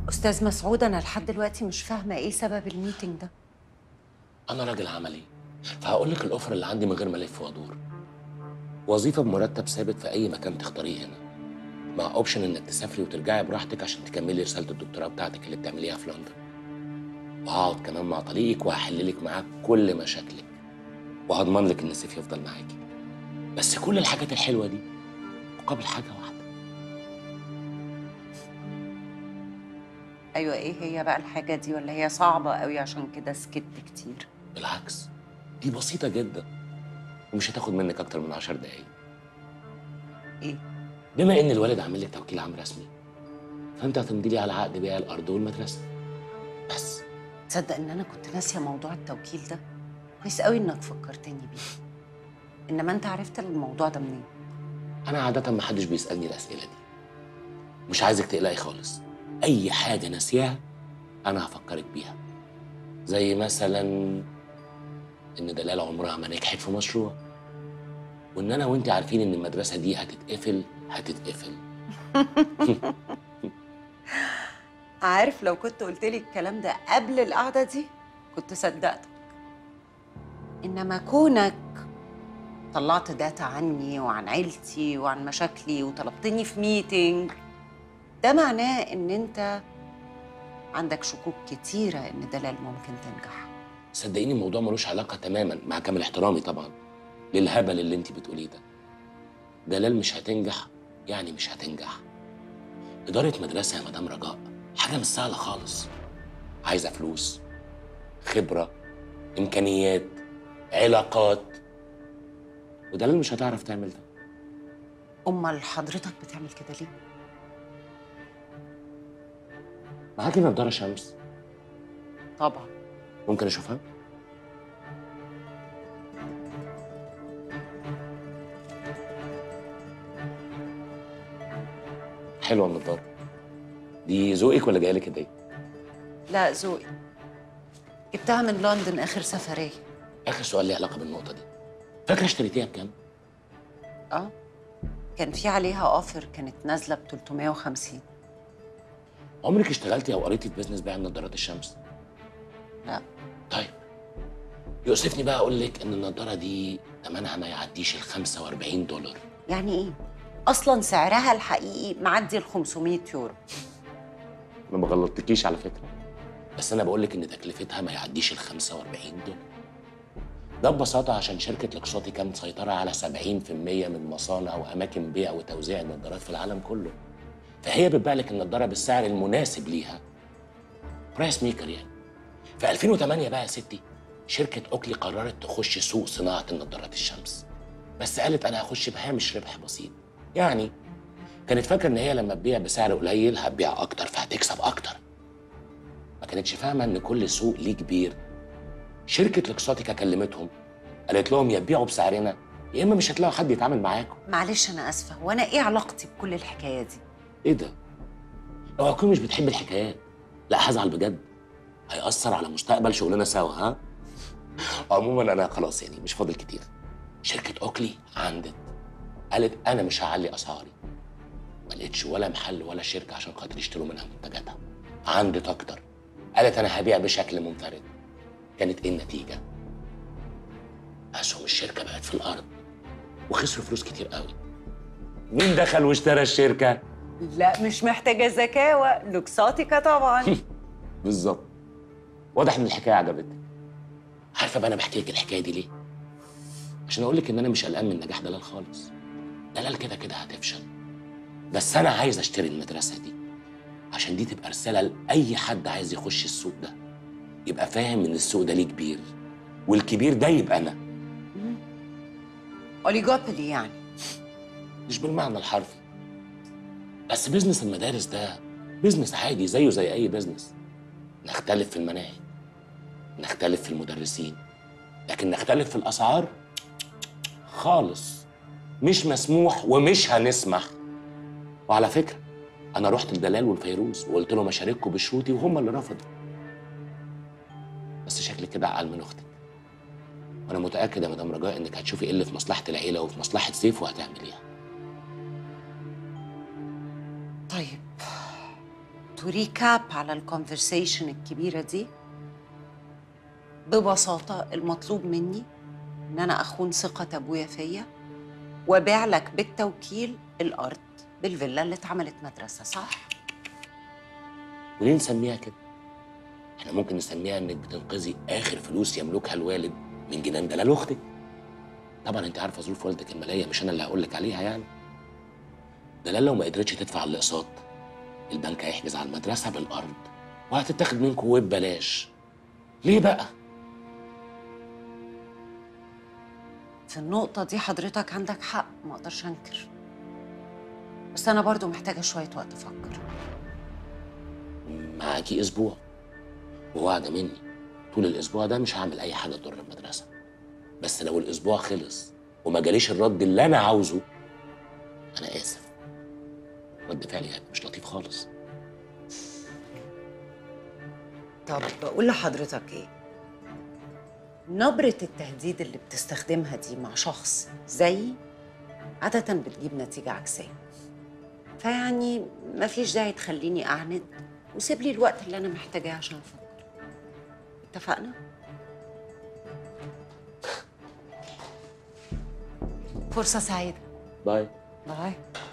استاذ مسعود انا لحد دلوقتي مش فاهمه ايه سبب الميتنج ده انا راجل عملي فهقول لك الاوفر اللي عندي من غير ما الف وادور وظيفه بمرتب ثابت في اي مكان تختاريه هنا مع اوبشن انك تسافري وترجعي براحتك عشان تكملي رساله الدكتوراه بتاعتك اللي بتعمليها في لندن وهقعد كمان مع طليقك وهحل لك معاك كل مشاكلك وهضمن لك ان سيف يفضل معاكي بس كل الحاجات الحلوه دي مقابل حاجه واحده ايوه ايه هي بقى الحاجه دي ولا هي صعبه قوي عشان كده سكت كتير بالعكس دي بسيطه جدا ومش هتاخد منك اكتر من عشر دقايق ايه بما ان الوالد عامل لك توكيل عام رسمي فانت هتمضي لي على عقد بيع الارض والمدرسه بس تصدق ان انا كنت ناسيه موضوع التوكيل ده كويس قوي انك فكرتني بيه انما انت عرفت الموضوع ده منين انا عاده ما حدش بيسالني الاسئله دي مش عايزك تقلقي خالص اي حاجه ناسياها انا هفكرك بيها زي مثلا ان دلال عمرها ما نجحت في مشروع وان انا وانت عارفين ان المدرسه دي هتتقفل هتتقفل عارف لو كنت قلت لي الكلام ده قبل القعده دي كنت صدقتك انما كونك طلعت داتا عني وعن عيلتي وعن مشاكلي وطلبتني في ميتنج ده معناه ان انت عندك شكوك كتيره ان دلال ممكن تنجح صدقيني الموضوع ملوش علاقه تماما مع كامل احترامي طبعا للهبل اللي انت بتقوليه ده دلال مش هتنجح يعني مش هتنجح إدارة مدرسة يا مدام رجاء حاجة مش سهلة خالص عايزة فلوس خبرة إمكانيات علاقات ودلال مش هتعرف تعمل ده امال حضرتك بتعمل كده ليه معاكي نضارة شمس طبعا ممكن أشوفها؟ حلوة النضارة دي ذوقك ولا جايلك هدية؟ لا ذوقي جبتها من لندن اخر سفريه آخر سؤال ليه علاقة بالنقطة دي فاكرة اشتريتيها بكام؟ اه كان في عليها اوفر كانت نازله ب 350 عمرك اشتغلتي أو قريتي في بيزنس بيع نظارات الشمس؟ لا طيب يؤسفني بقى أقول لك إن النضارة دي ثمنها ما يعديش ال 45 دولار يعني ايه اصلا سعرها الحقيقي معدي ال 500 يورو أنا ما غلطتكيش على فكرة بس أنا بقول لك إن تكلفتها ما يعديش ال 45 دولار ده ببساطة عشان شركة لوكساتي كانت مسيطرة على 70% من مصانع وأماكن بيع وتوزيع النظارات في العالم كله فهي بتبيع لك النضارة بالسعر المناسب ليها برايس ميكر يعني في 2008 بقى يا ستي شركة أوكلي قررت تخش سوق صناعة النضارات الشمس بس قالت أنا هخش بهامش ربح بسيط يعني كانت فاكرة إن هي لما تبيع بسعر قليل هتبيع أكتر فهتكسب أكتر ما كانتش فاهمة إن كل سوق ليه كبير شركة لوكساتيكا كلمتهم قالت لهم يا تبيعوا بسعرنا يا إما مش هتلاقوا حد يتعامل معاكم معلش انا اسفه وانا ايه علاقتي بكل الحكايه دي ايه ده؟ لو هكون مش بتحب الحكايات لا هزعل بجد هيأثر على مستقبل شغلنا سوا ها؟ عموما انا خلاص يعني مش فاضل كتير شركة اوكلي عندت قالت انا مش هعلي اسعاري ما لقيتش ولا محل ولا شركة عشان خاطر يشتروا منها منتجاتها عندت اكتر قالت انا هبيع بشكل منفرد كانت ايه النتيجة؟ اسهم الشركة بقت في الارض وخسروا فلوس كتير قوي مين دخل واشترى الشركة؟ لا مش محتاجه زكاوه لوكساتيكا طبعا بالظبط واضح ان الحكايه عجبتك عارفه بقى انا بحكي لك الحكايه دي ليه عشان اقول لك ان انا مش قلقان من نجاح دلال خالص دلال كده كده هتفشل بس انا عايز اشتري المدرسه دي عشان دي تبقى رساله لاي حد عايز يخش السوق ده يبقى فاهم ان السوق ده ليه كبير والكبير ده يبقى انا اوليجوبولي يعني مش بالمعنى الحرفي بس بيزنس المدارس ده بيزنس عادي زيه زي اي بيزنس نختلف في المناهج نختلف في المدرسين لكن نختلف في الاسعار خالص مش مسموح ومش هنسمح وعلى فكره انا رحت لدلال والفيروز وقلت لهم اشارككم بشروطي وهم اللي رفضوا بس شكلك كده اعقل من اختك وانا متاكد يا مدام رجاء انك هتشوفي ايه اللي في مصلحه العيله وفي مصلحه سيف وهتعمليها طيب تو ريكاب على الكونفرسيشن الكبيرة دي ببساطة المطلوب مني إن أنا أخون ثقة أبويا فيا وأبيع لك بالتوكيل الأرض بالفيلا اللي اتعملت مدرسة صح؟ وليه نسميها كده؟ احنا ممكن نسميها انك بتنقذي اخر فلوس يملكها الوالد من جنان دلال اختك. طبعا انت عارفه ظروف والدك الماليه مش انا اللي هقول لك عليها يعني. دلال لو ما قدرتش تدفع الاقساط البنك هيحجز على المدرسه بالارض وهتتاخد منكم وببلاش. ليه بقى؟ في النقطة دي حضرتك عندك حق ما أقدرش أنكر بس أنا برضو محتاجة شوية وقت أفكر معاكي اسبوع ووعد مني طول الاسبوع ده مش هعمل اي حاجه تضر المدرسه بس لو الاسبوع خلص وما جاليش الرد اللي انا عاوزه انا اسف رد فعلي هيبقى مش لطيف خالص طب بقول لحضرتك إيه نبرة التهديد اللي بتستخدمها دي مع شخص زيي عادة بتجيب نتيجة عكسية فيعني مفيش داعي تخليني أعند وسيب لي الوقت اللي أنا محتاجاه عشان أفكر اتفقنا؟ فرصة سعيدة باي باي